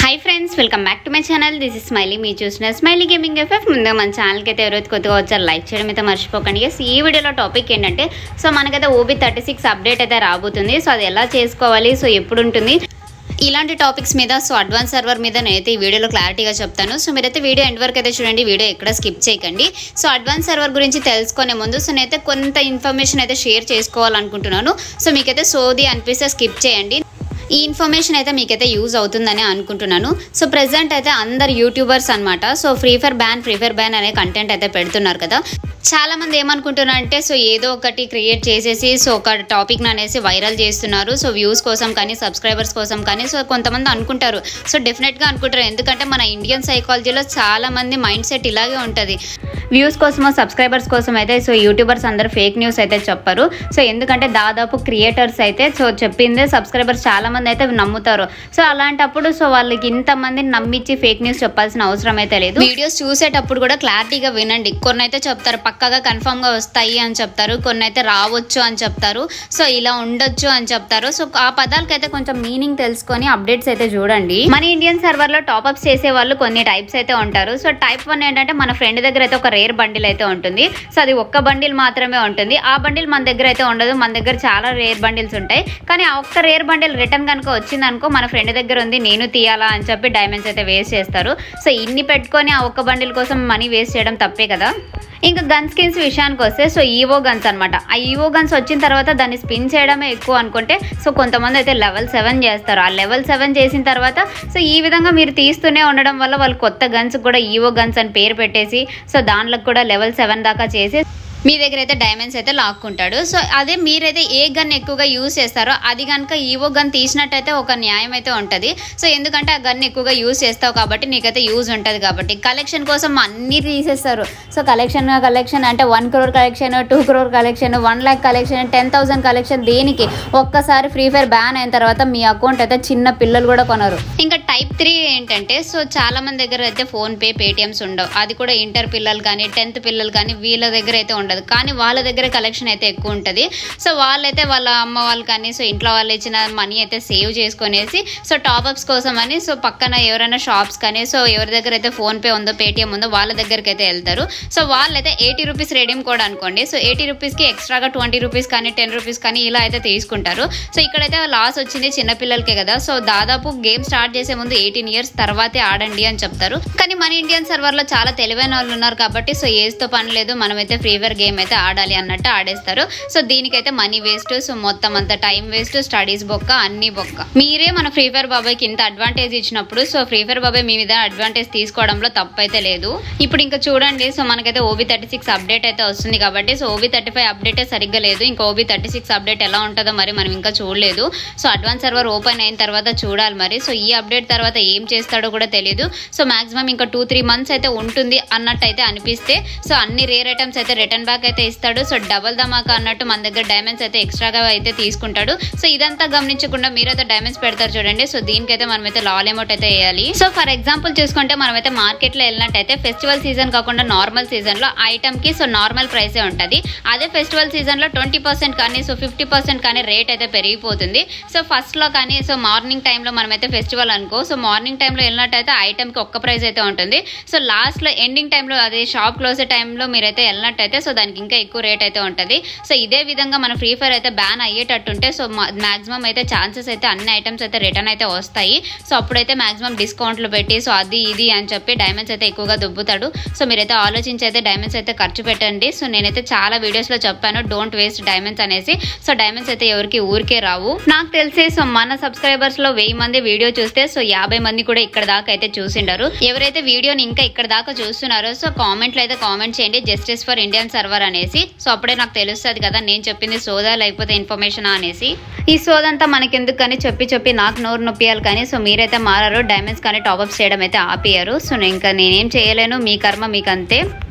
high friends welcome back to my channel this is Smiley మీ చూసిన Smiley gaming FF ముందుగా మన ఛానల్కి అయితే ఎవరైతే కొత్తగా వచ్చారు లైక్ చేయడం అయితే మర్చిపోకండి ఎస్ ఈ వీడియోలో టాపిక్ ఏంటంటే సో మనకైతే ఓబీ థర్టీ సిక్స్ అప్డేట్ అయితే రాబోతుంది సో అది ఎలా చేసుకోవాలి సో ఎప్పుడు ఉంటుంది ఇలాంటి టాపిక్స్ మీద సో అడ్వాన్స్ సర్వర్ మీద నేనైతే ఈ వీడియోలో క్లారిటీగా చెప్తాను సో మీరైతే వీడియో ఎండ్ వరకు అయితే చూడండి వీడియో ఎక్కడ స్కిప్ చేయకండి సో అడ్వాన్స్ సర్వర్ గురించి తెలుసుకునే ముందు సో నేనైతే కొంత ఇన్ఫర్మేషన్ అయితే షేర్ చేసుకోవాలనుకుంటున్నాను సో మీకైతే సోది అనిపిస్తే స్కిప్ చేయండి ఈ ఇన్ఫర్మేషన్ అయితే మీకైతే యూజ్ అవుతుందని అనుకుంటున్నాను సో ప్రెసెంట్ అయితే అందరు యూట్యూబర్స్ అన్నమాట so Free Fire ban Free Fire ban అనే కంటెంట్ అయితే పెడుతున్నారు కదా చాలా మంది ఏమనుకుంటున్నారు అంటే సో ఏదో ఒకటి క్రియేట్ చేసేసి సో ఒక టాపిక్ అనేసి వైరల్ చేస్తున్నారు సో వ్యూస్ కోసం కానీ సబ్స్క్రైబర్స్ కోసం కానీ సో కొంతమంది అనుకుంటారు సో డెఫినెట్గా అనుకుంటారు ఎందుకంటే మన ఇండియన్ సైకాలజీలో చాలా మంది మైండ్ సెట్ ఇలాగే ఉంటుంది వ్యూస్ కోసమో సబ్స్క్రైబర్స్ కోసం అయితే సో యూట్యూబర్స్ అందరు ఫేక్ న్యూస్ అయితే చెప్పరు సో ఎందుకంటే దాదాపు క్రియేటర్స్ అయితే సో చెప్పిందే సబ్స్క్రైబర్స్ చాలా మంది అయితే నమ్ముతారు సో అలాంటప్పుడు సో వాళ్ళకి ఇంతమంది నమ్మించి ఫేక్ న్యూస్ చెప్పాల్సిన అవసరం అయితే లేదు వీడియోస్ చూసేటప్పుడు కూడా క్లారిటీగా వినండి కొన్ని అయితే చెప్తారు పక్కగా కన్ఫర్మ్ గా వస్తాయి అని చెప్తారు కొన్ని అయితే రావచ్చు అని చెప్తారు సో ఇలా ఉండొచ్చు అని చెప్తారు సో ఆ పదాలకైతే కొంచెం మీనింగ్ తెలుసుకొని అప్డేట్స్ అయితే చూడండి మన ఇండియన్ సర్వర్ లో టాప్అప్స్ చేసే వాళ్ళు కొన్ని టైప్స్ అయితే ఉంటారు సో టైప్ వన్ ఏంటంటే మన ఫ్రెండ్ దగ్గర అయితే ఒక రేర్ బండిల్ అయితే ఉంటుంది సో అది ఒక్క బండిల్ మాత్రమే ఉంటుంది ఆ బండిల్ మన దగ్గర అయితే ఉండదు మన దగ్గర చాలా రేర్ బండిల్స్ ఉంటాయి కానీ ఆ ఒక్క రేర్ బండిల్ రిటర్న్ కనుక వచ్చింది అనుకో మన ఫ్రెండ్ దగ్గర ఉంది నేను తీయాలా అని చెప్పి డైమండ్స్ అయితే వేస్ట్ చేస్తారు సో ఇన్ని పెట్టుకొని ఆ ఒక్క బండిల్ కోసం మనీ వేస్ట్ చేయడం తప్పే కదా ఇంకా గన్ స్కిన్స్ విషయానికి వస్తే సో ఈవో గన్స్ అనమాట ఆ ఈవో గన్స్ వచ్చిన తర్వాత దాన్ని స్పిన్ చేయడమే ఎక్కువ అనుకుంటే సో కొంతమంది అయితే లెవెల్ సెవెన్ చేస్తారు ఆ లెవెల్ సెవెన్ చేసిన తర్వాత సో ఈ విధంగా మీరు తీస్తూనే ఉండడం వల్ల వాళ్ళు కొత్త గన్స్ కూడా ఈవో గన్స్ అని పేరు పెట్టేసి సో దాంట్లో కూడా లెవెల్ సెవెన్ దాకా చేసి మీ దగ్గర అయితే డైమండ్స్ అయితే లాక్కుంటాడు సో అదే మీరైతే ఏ గన్ ఎక్కువగా యూజ్ చేస్తారో అది కనుక ఈవో గన్ తీసినట్టయితే ఒక న్యాయం అయితే ఉంటుంది సో ఎందుకంటే ఆ గన్ ఎక్కువగా యూజ్ చేస్తావు కాబట్టి నీకైతే యూజ్ ఉంటుంది కాబట్టి కలెక్షన్ కోసం అన్నీ తీసేస్తారు సో కలెక్షన్ కలెక్షన్ అంటే one crore collection two crore collection one lakh collection ten thousand collection దేనికి ఒక్కసారి ఫ్రీ ఫైర్ బ్యాన్ అయిన తర్వాత మీ అకౌంట్ అయితే చిన్న పిల్లలు కూడా కొనరు ఇంకా టైప్ త్రీ ఏంటంటే సో చాలా మంది దగ్గర అయితే ఫోన్ పే పేటిఎమ్స్ ఉండవు అది కూడా ఇంటర్ పిల్లలు కానీ టెన్త్ పిల్లలు కానీ వీళ్ళ దగ్గర అయితే ఉండదు కానీ వాళ్ళ దగ్గర కలెక్షన్ అయితే ఎక్కువ ఉంటుంది సో వాళ్ళైతే వాళ్ళ అమ్మ వాళ్ళు కానీ సో ఇంట్లో వాళ్ళు ఇచ్చిన మనీ అయితే సేవ్ చేసుకునేసి సో టాప్అప్స్ కోసం అని సో పక్కన ఎవరైనా షాప్స్ కానీ సో ఎవరి దగ్గర అయితే ఫోన్ పే ఉందో పేటిఎం ఉందో వాళ్ళ దగ్గరికి అయితే వెళ్తారు సో వాళ్ళైతే ఎయిటీ రూపీస్ రెడీమ్ కోడ్ అనుకోండి సో ఎయిటీ రూపీస్కి ఎక్స్ట్రాగా ట్వంటీ రూపీస్ కానీ టెన్ రూపీస్ కానీ ఇలా అయితే తీసుకుంటారు సో ఇక్కడైతే లాస్ వచ్చింది చిన్నపిల్లలకే కదా సో దాదాపు గేమ్ స్టార్ట్ చేసే ముందు ఎయిటీన్ ఇయర్స్ తర్వాతే ఆడండి అని చెప్తారు కానీ మన ఇండియన్ సర్వర్లో చాలా తెలివైన వాళ్ళు ఉన్నారు కాబట్టి సో ఏజ్తో పని లేదు మనమైతే ఫ్రీ ఫైర్ గేమ్ అయితే ఆడాలి అన్నట్టు ఆడేస్తారు సో దీనికైతే మనీ వేస్ట్ సో మొత్తం అంత టైం వేస్ట్ స్టడీస్ బొక్క అన్ని బొక్క మీరే మన ఫ్రీ ఫైర్ బాబాయ్కి ఇంత అడ్వాంటేజ్ ఇచ్చినప్పుడు సో ఫ్రీ ఫైర్ బాబాయ్ మీ మీద అడ్వాంటేజ్ తీసుకోవడంలో తప్పైతే లేదు ఇప్పుడు ఇంకా చూడండి సో మనకైతే ఓబీ థర్టీ సిక్స్ అప్డేట్ అయితే వస్తుంది కాబట్టి సో ఓబీ థర్టీ ఫైవ్ అప్డేటే సరిగ్గా లేదు ఇంకా ఓబీ థర్టీ సిక్స్ అప్డేట్ ఎలా ఉంటుందో మరి మనం ఇంకా చూడలేదు సో అడ్వాన్స్ సర్వర్ ఓపెన్ అయిన తర్వాత చూడాలి మరి సో ఈ అప్డేట్ తర్వాత ఏం చేస్తాడో కూడా తెలియదు సో మాక్సిమం ఇంకా టూ త్రీ మంత్స్ అయితే ఉంటుంది అన్నట్టు అయితే అనిపిస్తే సో అన్ని రేర్ ఐటమ్స్ అయితే రిటర్న్ బ్యాక్ అయితే ఇస్తాడు సో డబల్ ధమాకా అన్నట్టు మన దగ్గర డైమండ్స్ అయితే ఎక్స్ట్రాగా అయితే తీసుకుంటాడు సో ఇదంతా గమనించకుండా మీరైతే డైమండ్స్ పెడతారు చూడండి సో దీనికైతే మనమైతే లాల్ అమౌంట్ అయితే వేయాలి సో ఫర్ ఎగ్జాంపుల్ చూసుకుంటే మనమైతే మార్కెట్ లో వెళ్ళినట్టయితే ఫెస్టివల్ సీజన్ కాకుండా నార్మల్ సీజన్ లో ఐటమ్ కి సో నార్మల్ ప్రైసే ఉంటుంది అదే ఫెస్టివల్ సీజన్ లో ట్వంటీ పర్సెంట్ కానీ సో ఫిఫ్టీ పర్సెంట్ కానీ రేట్ అయితే పెరిగిపోతుంది సో ఫస్ట్ లో కానీ సో మార్నింగ్ టైంలో మనమైతే ఫెస్టివల్ అనుకో సో మార్నింగ్ టైంలో వెళ్ళినట్టయితే ఐటమ్ కి ఒక్క ప్రైస్ అయితే ఉంటుంది సో లాస్ట్ లో ఎండింగ్ టైంలో అదే షాప్ క్లోజ్ టైంలో మీరైతే వెళ్ళినట్టయితే సో దానికి ఇంకా ఎక్కువ రేట్ అయితే ఉంటుంది సో ఇదే విధంగా మన ఫ్రీ ఫైర్ అయితే బ్యాన్ అయ్యేటట్టుంటే సో మాక్సిమం అయితే ఛాన్సెస్ అయితే అన్ని ఐటమ్స్ అయితే రిటర్న్ అయితే వస్తాయి సో అప్పుడైతే మాక్సిమం డిస్కౌంట్లు పెట్టి సో అది ఇది అని చెప్పి డైమండ్స్ అయితే ఎక్కువగా దుబ్బుతాడు సో మీరైతే ఆలోచించి అయితే డైమండ్స్ అయితే ఖర్చు పెట్టండి సో నేనైతే చాలా వీడియోస్లో చెప్పాను డోంట్ వేస్ట్ డైమండ్స్ అనేసి సో డైమండ్స్ అయితే ఎవరికి ఊరికే రావు నాకు తెలిసి సో మన సబ్స్క్రైబర్స్ లో వెయ్యి మంది వీడియో చూస్తే సో యాభై మంది కూడా ఇక్కడ దాకా అయితే చూసిండారు ఎవరైతే వీడియోని ఇంకా ఇక్కడ దాకా చూస్తున్నారో సో కామెంట్లో అయితే కామెంట్ చేయండి జస్టిస్ ఫర్ ఇండియన్ సర్వర్ అనేసి సో అప్పుడే నాకు తెలుస్తుంది కదా నేను చెప్పింది సోదా లేకపోతే ఇన్ఫర్మేషన్ అనేసి ఈ సోదంతా మనకెందుకు కానీ చెప్పి చెప్పి నాకు నోరు నొప్పియాలి కానీ సో మీరైతే మారారు డైమండ్స్ కానీ టాప్అప్స్ చేయడం అయితే ఆపియారు సో ఇంకా నేనేం చేయలేను మీ కర్మ మీకు అంతే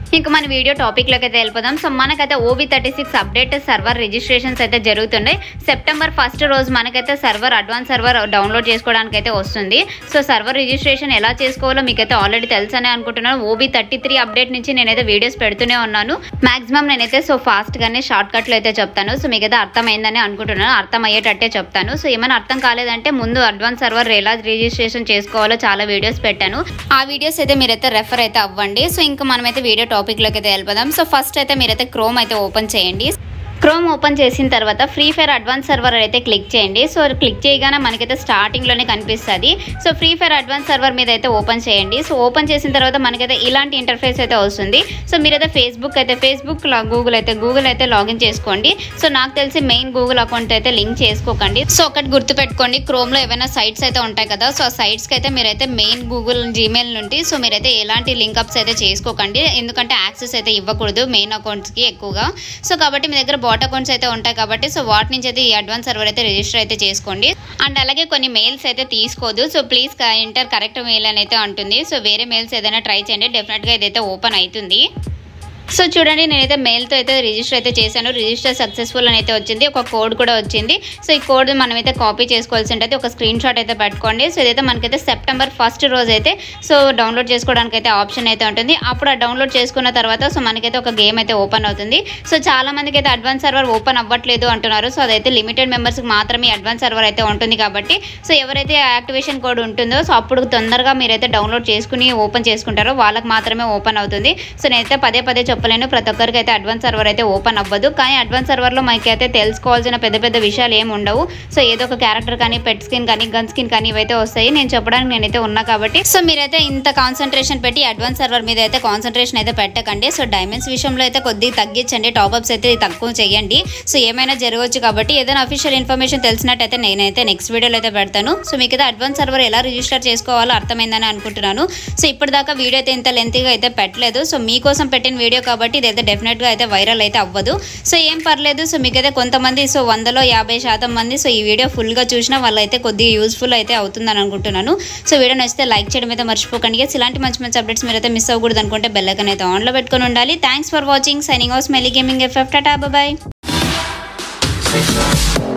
ఇంకా మన వీడియో టాపిక్లోకి అయితే వెళ్ళిపోదాం సో మనకైతే OB thirty six update server registrations అయితే జరుగుతున్నాయి సెప్టెంబర్ ఫస్ట్ రోజు మనకైతే సర్వర్ అడ్వాన్స్ సర్వర్ డౌన్లోడ్ చేసుకోవడానికి అయితే వస్తుంది సో సర్వర్ రిజిస్ట్రేషన్ ఎలా చేసుకోవాలో మీకైతే ఆల్రెడీ తెలుసనే అనుకుంటున్నాను ఓబీ థర్టీ త్రీ అప్డేట్ నుంచి నేనైతే వీడియోస్ పెడుతూనే ఉన్నాను మాక్సిమం నేనైతే సో ఫాస్ట్గానే షార్ట్ కట్లో అయితే చెప్తాను సో మీకైతే అర్థమైందని అనుకుంటున్నాను అర్థం అయ్యేటట్టే చెప్తాను సో ఏమైనా అర్థం కాలేదంటే ముందు అడ్వాన్స్ సర్వర్ ఎలా రిజిస్ట్రేషన్ చేసుకోవాలో చాలా వీడియోస్ పెట్టాను ఆ వీడియోస్ అయితే మీరైతే రెఫర్ అయితే అవ్వండి సో ఇంకా మనమైతే వీడియో టాపిక్లోకి అయితే వెళ్ళిపోదాం సో ఫస్ట్ అయితే మీరైతే క్రోమ్ అయితే ఓపెన్ చేయండి క్రోమ్ ఓపెన్ చేసిన తర్వాత ఫ్రీ ఫైర్ అడ్వాన్స్ సర్వర్ అయితే క్లిక్ చేయండి సో క్లిక్ చేయగానే మనకైతే స్టార్టింగ్లోనే కనిపిస్తుంది so Free Fire advance server మీద అయితే ఓపెన్ చేయండి సో ఓపెన్ చేసిన తర్వాత మనకైతే ఇలాంటి ఇంటర్ఫేస్ అయితే వస్తుంది సో మీరైతే ఫేస్బుక్ అయితే ఫేస్బుక్ గూగుల్ అయితే గూగుల్ అయితే లాగిన్ చేసుకోండి సో నాకు తెలిసి మెయిన్ గూగుల్ అకౌంట్ అయితే లింక్ చేసుకోకండి సో ఒకటి గుర్తుపెట్టుకోండి క్రోమ్లో ఏమైనా సైట్స్ అయితే ఉంటాయి కదా సో ఆ సైట్స్కి అయితే మీరైతే మెయిన్ గూగుల్ జీమెయిల్ నుండి సో మీరైతే ఎలాంటి లింకప్స్ అయితే చేసుకోకండి ఎందుకంటే యాక్సెస్ అయితే ఇవ్వకూడదు మెయిన్ అకౌంట్స్కి ఎక్కువగా సో కాబట్టి మీ దగ్గర బాట్ అకౌంట్స్ అయితే ఉంటాయి కాబట్టి సో వాటి నుంచి అయితే ఈ అడ్వాన్స్ సర్వర్ అయితే రిజిస్టర్ అయితే చేసుకోండి అండ్ అలాగే కొన్ని మెయిల్స్ అయితే తీసుకోదు so please enter correct mail అని అయితే ఉంటుంది సో వేరే మెయిల్స్ ఏదైనా ట్రై చేయండి డెఫినెట్గా ఇదైతే ఓపెన్ అవుతుంది సో చూడండి నేనైతే మెయిల్తో అయితే రిజిస్టర్ అయితే చేశాను రిజిస్టర్ సక్సెస్ఫుల్ అని అయితే వచ్చింది ఒక కోడ్ కూడా వచ్చింది సో ఈ కోడ్ మనమైతే కాపీ చేసుకోవాల్సి ఉంటుంది ఒక స్క్రీన్ షాట్ అయితే పెట్టుకోండి సో ఇదైతే మనకైతే సెప్టెంబర్ ఫస్ట్ రోజు అయితే సో డౌన్లోడ్ చేసుకోవడానికి అయితే ఆప్షన్ అయితే ఉంటుంది అప్పుడు ఆ డౌన్లోడ్ చేసుకున్న తర్వాత సో మనకైతే ఒక గేమ్ అయితే ఓపెన్ అవుతుంది సో చాలా మందికి అయితే అడ్వాన్స్ సర్వర్ ఓపెన్ అవ్వట్లేదు అంటున్నారు సో అదైతే లిమిటెడ్ మెంబర్స్కి మాత్రమే అడ్వాన్స్ సర్వర్ అయితే ఉంటుంది కాబట్టి సో ఎవరైతే యాక్టివేషన్ కోడ్ ఉంటుందో సో అప్పుడు తొందరగా మీరైతే డౌన్లోడ్ చేసుకుని ఓపెన్ చేసుకుంటారో వాళ్ళకి మాత్రమే ఓపెన్ అవుతుంది సో నేనైతే పదే పదే చెప్పలేను ప్రతి ఒక్కరికి అయితే అడ్వాన్స్ సర్వర్ అయితే ఓపెన్ అవ్వదు కానీ అడ్వాన్స్ సర్వర్లో మనకైతే తెలుసుకోవాల్సిన పెద్ద పెద్ద విషయాలు ఏమి ఉండవు సో ఏదో ఒక క్యారెక్టర్ కానీ పెట్ స్కిన్ కానీ గన్ స్కిన్ కానీ ఇవైతే వస్తాయి నేను చెప్పడానికి నేనైతే ఉన్నా కాబట్టి సో మీరైతే ఇంత కాన్సన్ట్రేషన్ పెట్టి అడ్వాన్స్ సర్వర్ మీద అయితే కాన్సన్ట్రేషన్ అయితే పెట్టకండి సో డైమండ్స్ విషయంలో అయితే కొద్దిగా తగ్గించండి టాప్అప్స్ అయితే తక్కువ చేయండి సో ఏమైనా జరగవచ్చు కాబట్టి ఏదైనా అఫీషియల్ ఇన్ఫర్మేషన్ తెలిసినట్టయితే నేనైతే నెక్స్ట్ వీడియోలో అయితే పెడతాను సో మీకు అయితే అడ్వాన్స్ సర్వర్ ఎలా రిజిస్టర్ చేసుకోవాలో అర్థమైందని అనుకుంటున్నాను సో ఇప్పటిదాకా వీడియో అయితే ఇంత లెంతీగా అయితే పెట్టలేదు సో మీకోసం పెట్టిన వీడియో కాబట్టి ఇదైతే డెఫినెట్గా అయితే వైరల్ అయితే అవ్వదు సో ఏం పర్లేదు సో మీకైతే కొంతమంది సో వందలో యాభై శాతం మంది సో ఈ వీడియో ఫుల్గా చూసినా వాళ్ళైతే కొద్దిగా యూస్ఫుల్ అయితే అవుతుందని అనుకుంటున్నాను సో వీడియో నచ్చితే లైక్ చేయడం అయితే మర్చిపోకండి Guys, ఇలాంటి మంచి మంచి అప్డేట్స్ మీరు అయితే మిస్ అవ్వకూడదు అనుకుంటే బెల్ ఐకాన్ అయితే ఆన్లో పెట్టుకొని ఉండాలి thanks for watching signing off Smiley Gaming F F tata bye